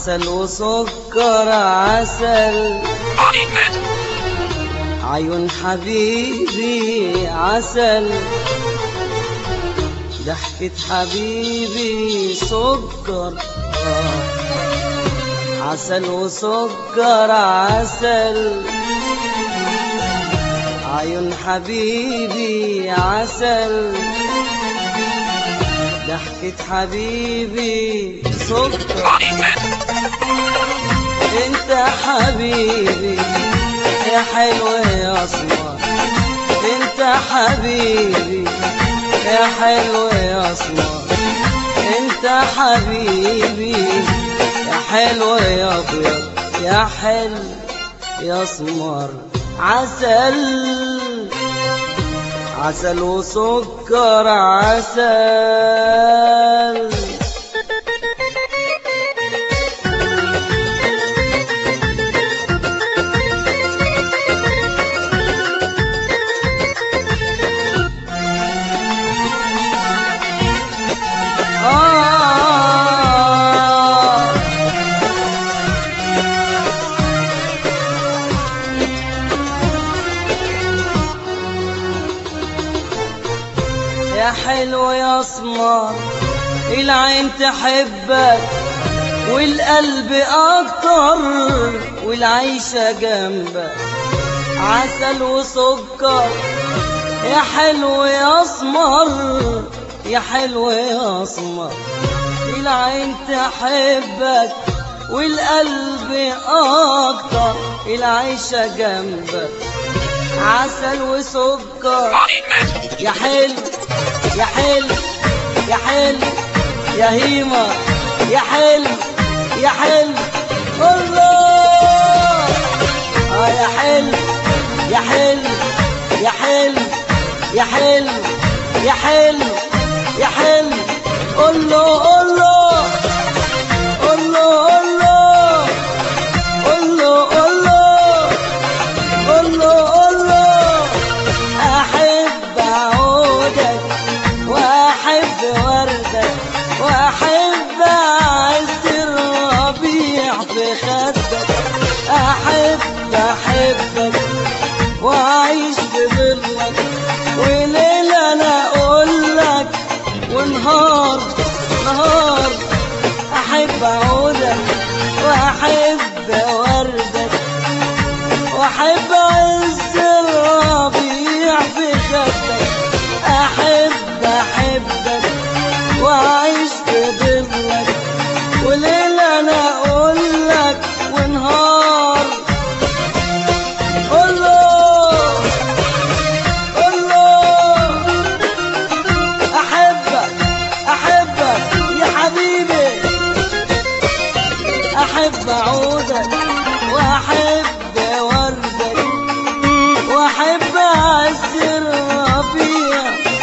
عسل وسكر عسل Ahmed, عيون حبيبي عسل ضحكة حبيبي سكر آه. عسل وسكر عسل عيون حبيبي عسل ضحكة حبيبي سكر Ahmed, انت حبيبي يا حلو يا اسمر انت حبيبي يا حلو يا اسمر انت حبيبي يا حلو يا ابيض يا حلو يا اسمر عسل عسل وسكر عسل آه يا حلو يا اسمر العين تحبك والقلب اكتر والعيشة جنبك عسل وسكر يا حلو يا اسمر يا حلو يا اسمر العين تحبك والقلب اكتر العيشة جنبك عسل وسكر Ahmed, يا حلو يا حلو يا حلو يا هيما يا حلو يا حلو الله اه يا حلو يا حلو يا حلو يا حلو يا حلو يا حلو قول له قول له قول له قول له قول له قول له قول له قول له أحب عودك وأحب وردك وأحب عز الربيع في خدك أحب أحبك وأعيش بظلك وليل أنا أقول لك ونهار نهار أحب عودك وأحب وردك واحب عز الربيع في خدك احب احبك واعيش في ظلك وليل انا اقول لك ونهار قول له قول له احبك احبك يا حبيبي احب عودك واحب وردك واحب عز الربيع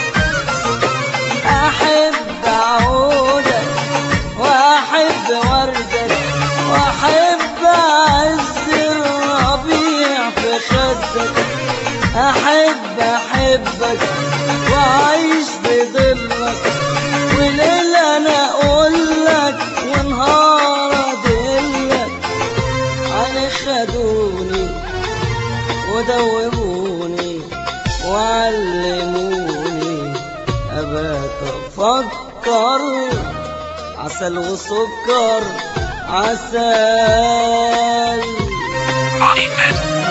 احب عودك واحب وردك واحب عز الربيع في خدك احب احبك واعيش بظلك وليل انا اقول لك ونهار ادلك عن خدوني ودوبوني وعلموني أباك أفكر عسل وسكر عسل Ahmed,